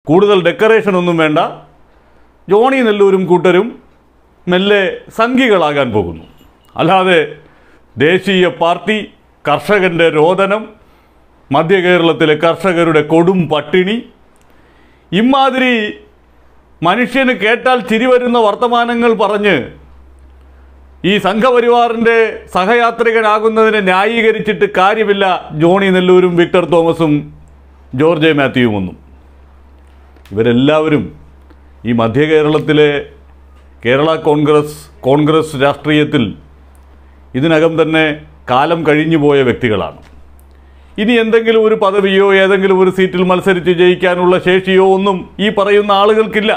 കൂടുതൽ ഡെക്കറേഷൻ ഒന്നും വേണ്ട ജോണി നെല്ലൂരും കൂട്ടരും മെല്ലെ സംഘികളാകാൻ പോകുന്നു അല്ലാതെ ദേശീയ പാർട്ടി കർഷകൻ്റെ രോദനം മധ്യ കേരളത്തിലെ കർഷകരുടെ കൊടും പട്ടിണി ഇമാതിരി മനുഷ്യന് കേട്ടാൽ ചിരി വരുന്ന വർത്തമാനങ്ങൾ പറഞ്ഞ് ഈ സംഘപരിവാറിൻ്റെ സഹയാത്രികനാകുന്നതിനെ ന്യായീകരിച്ചിട്ട് കാര്യമില്ല ജോണി നെല്ലൂരും വിക്ടർ തോമസും ജോർജ് മാത്യുവും ഒന്നും ഇവരെല്ലാവരും ഈ മധ്യ കേരളത്തിലെ കേരള കോൺഗ്രസ് കോൺഗ്രസ് രാഷ്ട്രീയത്തിൽ ഇതിനകം തന്നെ കാലം കഴിഞ്ഞു പോയ വ്യക്തികളാണ് ഇനി എന്തെങ്കിലും ഒരു പദവിയോ ഏതെങ്കിലും ഒരു സീറ്റിൽ മത്സരിച്ച് ജയിക്കാനുള്ള ശേഷിയോ ഒന്നും ഈ പറയുന്ന ആളുകൾക്കില്ല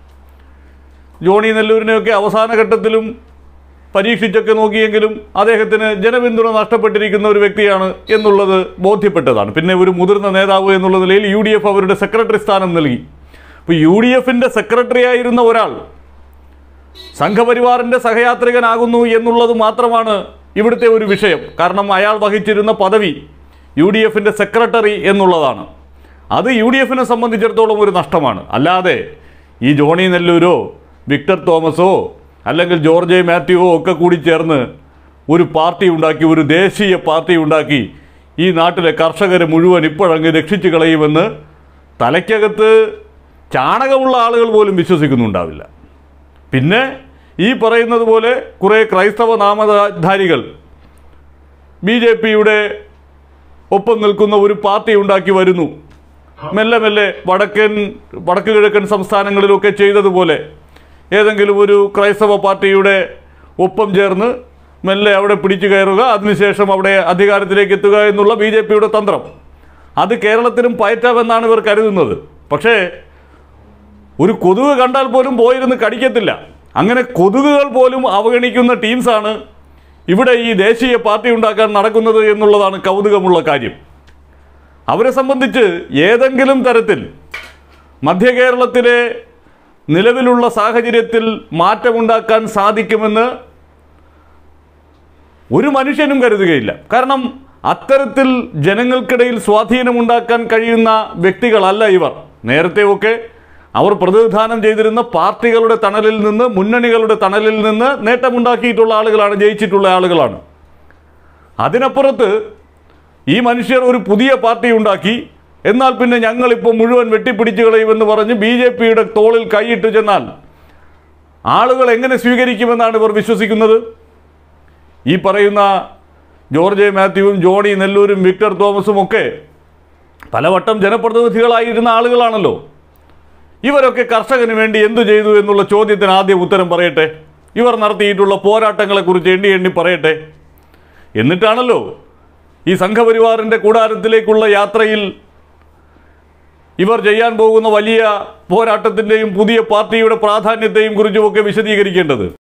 ജോണി നെല്ലൂരിനെയൊക്കെ അവസാന ഘട്ടത്തിലും പരീക്ഷിച്ചൊക്കെ നോക്കിയെങ്കിലും അദ്ദേഹത്തിന് ജനപിന്തുണ നഷ്ടപ്പെട്ടിരിക്കുന്ന ഒരു വ്യക്തിയാണ് എന്നുള്ളത് ബോധ്യപ്പെട്ടതാണ് പിന്നെ ഒരു മുതിർന്ന നേതാവ് എന്നുള്ള നിലയിൽ യു ഡി എഫ് അവരുടെ സെക്രട്ടറി സ്ഥാനം നൽകി അപ്പോൾ യു ഡി എഫിൻ്റെ സെക്രട്ടറി ആയിരുന്ന ഒരാൾ സംഘപരിവാറിൻ്റെ സഹയാത്രികനാകുന്നു എന്നുള്ളത് മാത്രമാണ് ഇവിടുത്തെ ഒരു വിഷയം കാരണം അയാൾ വഹിച്ചിരുന്ന പദവി യു ഡി എഫിൻ്റെ സെക്രട്ടറി എന്നുള്ളതാണ് അത് യു ഡി എഫിനെ സംബന്ധിച്ചിടത്തോളം ഒരു നഷ്ടമാണ് അല്ലാതെ ഈ ജോണി നെല്ലൂരോ വിക്ടർ തോമസോ അല്ലെങ്കിൽ ജോർജ് എ. മാത്യുവോ ഒക്കെ കൂടി ചേർന്ന് ഒരു പാർട്ടി ഉണ്ടാക്കി ഒരു ദേശീയ പാർട്ടി ഉണ്ടാക്കി ഈ നാട്ടിലെ കർഷകരെ മുഴുവൻ ഇപ്പോഴങ്ങ് രക്ഷിച്ചു കളയുമെന്ന് തലയ്ക്കകത്ത് ചാണകമുള്ള ആളുകൾ പോലും വിശ്വസിക്കുന്നുണ്ടാവില്ല പിന്നെ ഈ പറയുന്നത് പോലെ കുറേ ക്രൈസ്തവ നാമധാരികൾ ബി ജെ പിയുടെ ഒപ്പം നിൽക്കുന്ന ഒരു പാർട്ടി ഉണ്ടാക്കി വരുന്നു മെല്ലെ മെല്ലെ വടക്കൻ വടക്ക് കിഴക്കൻ സംസ്ഥാനങ്ങളിലൊക്കെ ചെയ്തതുപോലെ ഏതെങ്കിലും ഒരു ക്രൈസ്തവ പാർട്ടിയുടെ ഒപ്പം ചേർന്ന് മെല്ലെ അവിടെ പിടിച്ചു കയറുക അതിനുശേഷം അവിടെ അധികാരത്തിലേക്ക് എത്തുക എന്നുള്ള ബി ജെ പിയുടെ തന്ത്രം അത് കേരളത്തിലും പയറ്റാമെന്നാണ് ഇവർ കരുതുന്നത് പക്ഷേ ഒരു കൊതുക് കണ്ടാൽ പോലും പോയിരുന്ന് കടിക്കത്തില്ല അങ്ങനെ കൊതുകുകൾ പോലും അവഗണിക്കുന്ന ടീംസാണ് ഇവിടെ ഈ ദേശീയ പാർട്ടി ഉണ്ടാക്കാൻ നടക്കുന്നത് എന്നുള്ളതാണ് കൗതുകമുള്ള കാര്യം അവരെ സംബന്ധിച്ച് ഏതെങ്കിലും തരത്തിൽ മധ്യ കേരളത്തിലെ നിലവിലുള്ള സാഹചര്യത്തിൽ മാറ്റമുണ്ടാക്കാൻ സാധിക്കുമെന്ന് ഒരു മനുഷ്യനും കരുതുകയില്ല കാരണം അത്തരത്തിൽ ജനങ്ങൾക്കിടയിൽ സ്വാധീനമുണ്ടാക്കാൻ കഴിയുന്ന വ്യക്തികളല്ല ഇവർ നേരത്തെയൊക്കെ അവർ പ്രതിനിധാനം ചെയ്തിരുന്ന പാർട്ടികളുടെ തണലിൽ നിന്ന് മുന്നണികളുടെ തണലിൽ നിന്ന് നേട്ടമുണ്ടാക്കിയിട്ടുള്ള ആളുകളാണ് ജയിച്ചിട്ടുള്ള ആളുകളാണ് അതിനപ്പുറത്ത് ഈ മനുഷ്യർ ഒരു പുതിയ പാർട്ടി ഉണ്ടാക്കി എന്നാൽ പിന്നെ ഞങ്ങളിപ്പോൾ മുഴുവൻ വെട്ടിപ്പിടിച്ചു കളയുമെന്ന് പറഞ്ഞ് ബി ജെ പിയുടെ തോളിൽ കൈയിട്ട് ചെന്നാൽ ആളുകൾ എങ്ങനെ സ്വീകരിക്കുമെന്നാണ് ഇവർ വിശ്വസിക്കുന്നത് ഈ പറയുന്ന ജോർജ് എ. മാത്യുവും ജോണി നെല്ലൂരും വിക്ടർ തോമസും ഒക്കെ പലവട്ടം ജനപ്രതിനിധികളായിരുന്ന ആളുകളാണല്ലോ ഇവരൊക്കെ കർഷകന് വേണ്ടി എന്തു ചെയ്തു എന്നുള്ള ചോദ്യത്തിന് ആദ്യം ഉത്തരം പറയട്ടെ ഇവർ നടത്തിയിട്ടുള്ള പോരാട്ടങ്ങളെക്കുറിച്ച് എണ്ണി എണ്ണി പറയട്ടെ എന്നിട്ടാണല്ലോ ഈ സംഘപരിവാറിൻ്റെ കൂടാരത്തിലേക്കുള്ള യാത്രയിൽ ഇവർ ചെയ്യാൻ പോകുന്ന വലിയ പോരാട്ടത്തിൻ്റെയും പുതിയ പാർട്ടിയുടെ പ്രാധാന്യത്തെയും കുറിച്ചുമൊക്കെ വിശദീകരിക്കേണ്ടത്